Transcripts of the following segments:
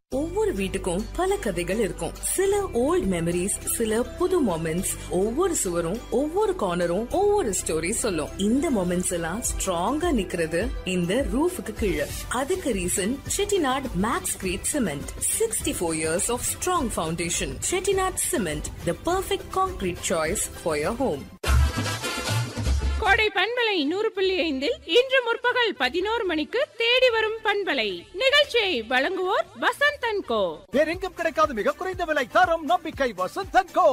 ஒவ்வொரு வீட்டுக்கும் பல கதைகள் இருக்கும் சில ஓல்ட் மெமரிஸ் சில புது மொமெண்ட்ஸ் ஒவ்வொரு சுவரும் ஒவ்வொரு கார்னரும் ஒவ்வொரு ஸ்டோரி சொல்லும் இந்த மொமெண்ட்ஸ் எல்லாம் ஸ்ட்ராங்கா நிக்கிறது இந்த ரூஃபுக்கு கீழே அதுக்கு reason Chettinad max crete cement sixty four years of strong foundation Chettinad cement the perfect concrete choice for your home Kodai பண்பலை நூறு புள்ளி ஐந்தில் இன்று முற்பகல் பதினோரு மணிக்கு தேடி வரும் பண்பலை நிகழ்ச்சியை வழங்குவோர் வசந்த் அண்ட் கோ வேறெங்கும் கிடைக்காத மிக குறைந்த விலை தரம் நம்பிக்கை வசந்தன் கோ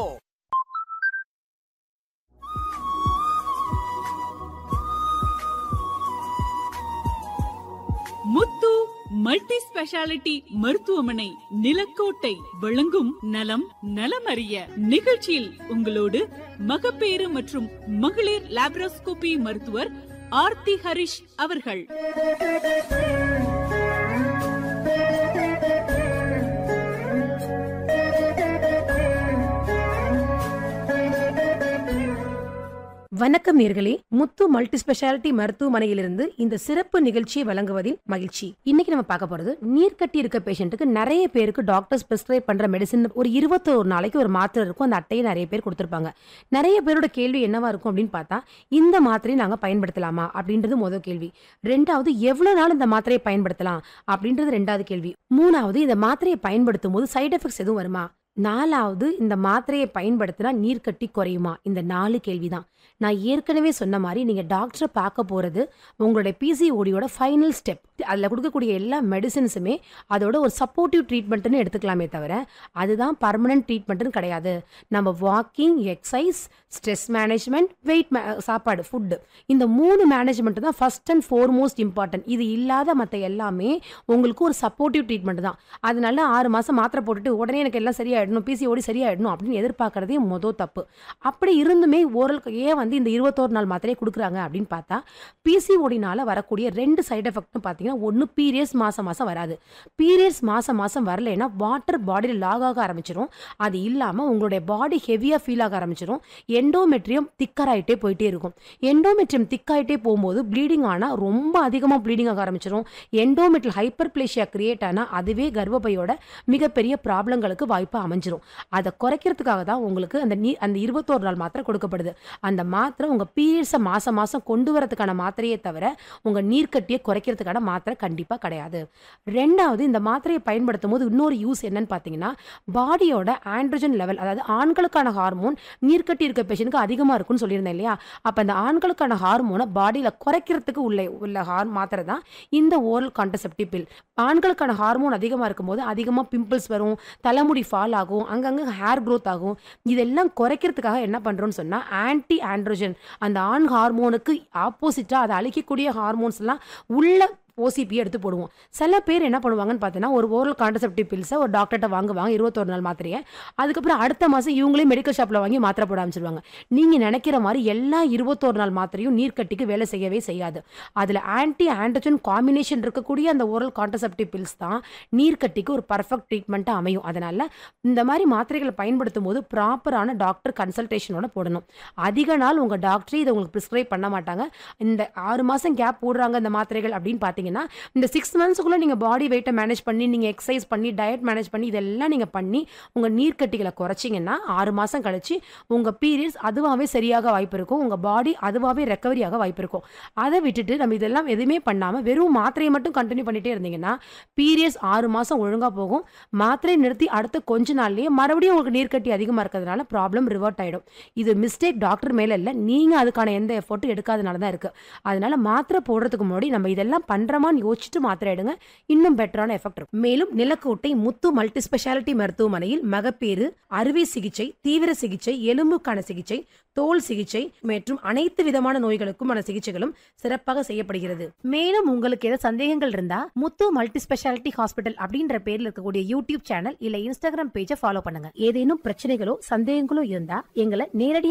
முத்து மல்டி ஸ்பெஷாலிட்டி மருத்துவமனை நிலக்கோட்டை வழங்கும் நலம் நலமறிய நிகழ்ச்சியில் உங்களோடு மகப்பேறு மற்றும் மகளிர் லாப்ரோஸ்கோபி மருத்துவர் ஆர்த்தி ஹரிஷ் அவர்கள் வணக்கம் நேர்களே முத்து மல்டி ஸ்பெஷாலிட்டி மருத்துவமனையிலிருந்து இந்த சிறப்பு நிகழ்ச்சியை வழங்குவதில் மகிழ்ச்சி இன்னைக்கு நம்ம பார்க்க போறது நீர்க்கட்டி இருக்க பேஷண்ட்டுக்கு நிறைய பேருக்கு டாக்டர்ஸ் பிரிஸ்கிரைப் பண்ற மெடிசன் ஒரு இருபத்தோரு நாளைக்கு ஒரு மாத்திரை இருக்கும் அந்த அட்டையை நிறைய பேர் கொடுத்துருப்பாங்க நிறைய பேரோட கேள்வி என்னவா இருக்கும் அப்படின்னு பார்த்தா இந்த மாத்திரையை நாங்க பயன்படுத்தலாமா அப்படின்றது முதல் கேள்வி ரெண்டாவது எவ்வளவு நாள் இந்த மாத்திரையை பயன்படுத்தலாம் அப்படின்றது ரெண்டாவது கேள்வி மூணாவது இந்த மாத்திரையை பயன்படுத்தும் போது சைடு எஃபெக்ட்ஸ் எதுவும் வருமா நாலாவது இந்த மாத்திரையை பயன்படுத்தினா நீர்க்கட்டி குறையுமா இந்த நாலு கேள்விதான் நான் ஏற்கனவே சொன்ன மாதிரி நீங்கள் டாக்டரை பார்க்க போகிறது உங்களுடைய பிசிஓடியோட ஃபைனல் ஸ்டெப் அதில் கொடுக்கக்கூடிய எல்லா மெடிசின்ஸுமே அதோட ஒரு சப்போர்ட்டிவ் ட்ரீட்மெண்ட்னு எடுத்துக்கலாமே தவிர அதுதான் பர்மனன்ட் ட்ரீட்மெண்ட்னு கிடையாது நம்ம walking exercise stress management weight சாப்பாடு ஃபுட்டு இந்த மூணு மேனேஜ்மெண்ட் தான் ஃபர்ஸ்ட் அண்ட் ஃபோர்மோஸ்ட் இம்பார்ட்டன்ட் இது இல்லாத மற்ற எல்லாமே உங்களுக்கு ஒரு சப்போர்ட்டிவ் ட்ரீட்மெண்ட் தான் அதனால ஆறு மாதம் மாத்திரை போட்டுட்டு உடனே எனக்கு எல்லாம் சரியாயிடணும் பிசிஓடி சரியாயிடணும் அப்படின்னு எதிர்பார்க்கறதே மொதல் தப்பு அப்படி இருந்துமே ஓரல் ஏன் வந்து இந்த இருபத்தோரு நாள் மாத்திரையை கொடுக்குறாங்க அப்படின்னு பார்த்தா பிசிஓடினால வரக்கூடிய ரெண்டு சைடு எஃபெக்ட்னு பார்த்தீங்கன்னா ஒன்று பீரியட்ஸ் மாதம் மாதம் வராது பீரியட்ஸ் மாதம் மாதம் வரலைன்னா வாட்டர் பாடியில் லாக் ஆக ஆரம்பிச்சிடும் அது இல்லாமல் உங்களுடைய பாடி ஹெவியாக ஃபீல் ஆக ஆரம்பிச்சிடும் எண்டோமெட்ரியம் திக்கராயிட்டே போயிட்டே இருக்கும் எண்டோமெட்ரியம் திக்காயிட்டே போகும்போது ப்ளீடிங் ஆனால் ரொம்ப அதிகமாக ப்ளீடிங் ஆக ஆரம்பிச்சிடும் எண்டோமெட்ரியல் ஹைப்பர் பிளேஷியா கிரியேட் ஆனால் அதுவே கர்ப்பப்பையோட மிகப்பெரிய ப்ராப்ளங்களுக்கு வாய்ப்பு அமைஞ்சிரும் அதை குறைக்கிறதுக்காக தான் உங்களுக்கு அந்த நீ அந்த இருபத்தோரு நாள் மாத்திரை கொடுக்கப்படுது அந்த மாத்திரை உங்கள் பீரியட்ஸை மாதம் மாதம் கொண்டு வரதுக்கான மாத்திரையே தவிர உங்கள் நீர்க்கட்டியை குறைக்கிறதுக்கான மாத்திரை கண்டிப்பாக கிடையாது ரெண்டாவது இந்த மாத்திரையை பயன்படுத்தும் போது இன்னொரு யூஸ் என்னன்னு பார்த்தீங்கன்னா பாடியோட ஆண்ட்ரோஜன் லெவல் அதாவது ஆண்களுக்கான ஹார்மோன் நீர்க்கட்டி இருக்க பேஷண்ட்டுக்கு அதிகமாக இருக்கும்னு சொல்லியிருந்தேன் இல்லையா அப்போ அந்த ஆண்களுக்கான ஹார்மோனை பாடியில் குறைக்கிறதுக்கு உள்ள உள்ள ஹார் மாத்திரை தான் இந்த ஓரல் கான்டசெப்டிவ் பில் ஆண்களுக்கான ஹார்மோன் அதிகமாக இருக்கும்போது அதிகமாக பிம்பிள்ஸ் வரும் தலைமுடி ஃபால் ஆகும் அங்கங்கே ஹேர் growth ஆகும் இதெல்லாம் குறைக்கிறதுக்காக என்ன பண்ணுறோம்னு சொன்னால் ஆன்டி ஆண்ட்ரோஜன் அந்த ஆண் ஹார்மோனுக்கு ஆப்போசிட்டாக அதை அழிக்கக்கூடிய ஹார்மோன்ஸ் எல்லாம் உள்ள ஓசிபி எடுத்து போடுவோம் சில பேர் என்ன பண்ணுவாங்கன்னு பார்த்தீங்கன்னா ஒரு ஓரல் கான்ட்ரசெப்டிவ் பில்ஸை ஒரு டாக்டர்கிட்ட வாங்குவாங்க இருபத்தொரு நாள் மாத்திரையை அதுக்கப்புறம் அடுத்த மாதம் இவங்களே மெடிக்கல் ஷாப்பில் வாங்கி மாத்திரை போட ஆரம்பிச்சிருவாங்க நீங்கள் நினைக்கிற மாதிரி எல்லா இருபத்தோரு நாள் மாத்திரையும் நீர்க்கட்டிக்கு வேலை செய்யவே செய்யாது அதில் ஆன்டி ஆண்ட்ரஜன் காம்பினேஷன் இருக்கக்கூடிய அந்த ஓரல் கான்ட்ரசெப்டிவ் பில்ஸ் தான் நீர்க்கட்டிக்கு ஒரு பர்ஃபெக்ட் ட்ரீட்மெண்ட்டாக அமையும் அதனால் இந்த மாதிரி மாத்திரைகளை பயன்படுத்தும் போது ப்ராப்பரான டாக்டர் கன்சல்டேஷனோட போடணும் அதிக நாள் உங்கள் டாக்டரே இதை உங்களுக்கு ப்ரிஸ்கிரைப் பண்ண மாட்டாங்க இந்த ஆறு மாதம் கேப் போடுறாங்க இந்த மாத்திரைகள் அப்படின்னு பார்த்தீங்கன்னா இந்த சிக்ஸ் மந்த்ஸுக்குள்ளே நீங்கள் பாடி வெயிட்டை மேனேஜ் பண்ணி நீங்கள் எக்ஸசைஸ் பண்ணி டயட் மேனேஜ் பண்ணி இதெல்லாம் நீங்கள் பண்ணி உங்கள் நீர்க்கட்டிகளை குறைச்சிங்கன்னா ஆறு மாதம் கழிச்சு உங்கள் பீரியட்ஸ் அதுவாகவே சரியாக வாய்ப்பு இருக்கும் உங்கள் பாடி அதுவாகவே ரெக்கவரி ஆக வாய்ப்பு இருக்கும் அதை விட்டுட்டு நம்ம இதெல்லாம் எதுவுமே பண்ணாமல் வெறும் மாத்திரையை மட்டும் கண்டினியூ பண்ணிட்டே இருந்தீங்கன்னா பீரியட்ஸ் ஆறு மாதம் ஒழுங்காக போகும் மாத்திரை நிறுத்தி அடுத்த கொஞ்ச நாள்லயே மறுபடியும் உங்களுக்கு நீர்க்கட்டி அதிகமாக இருக்கிறதுனால ப்ராப்ளம் ரிவர்ட் ஆகிடும் இது மிஸ்டேக் டாக்டர் மேலே இல்லை நீங்கள் அதுக்கான எந்த எஃபர்ட்டும் எடுக்காதனால தான் இருக்குது அதனால மாத்திரை போடுறதுக்கு முன்னாடி நம்ம இதெல்லாம் பண்ணுறோமான்னு யோசிச்சுட்டு மாத்திரை எடுங்க இன்னும் பெட்டரான எஃபெக்ட் இருக்கும் மேலும் நிலக்கோட்டை முத்து மல்டி ஸ்பெஷாலிட்டி மருத்துவமனையில் மகப்பேறு அறுவை சிகிச்சை தீவிர சிகிச்சை எலும்புக்கான சிகிச்சை தோல் சிகிச்சை மற்றும் அனைத்து விதமான நோய்களுக்குமான சிகிச்சைகளும் சிறப்பாக செய்யப்படுகிறது மேலும் உங்களுக்கு ஏதாவது சந்தேகங்கள் இருந்தா முத்து மல்டி ஸ்பெஷாலிட்டி ஹாஸ்பிட்டல் அப்படின்ற பேர்ல இருக்கக்கூடிய யூடியூப் சேனல் இல்ல இன்ஸ்டாகிராம் பேஜை ஃபாலோ பண்ணுங்க ஏதேனும் பிரச்சனைகளோ சந்தேகங்களோ இருந்தா எங்களை நேரடியாக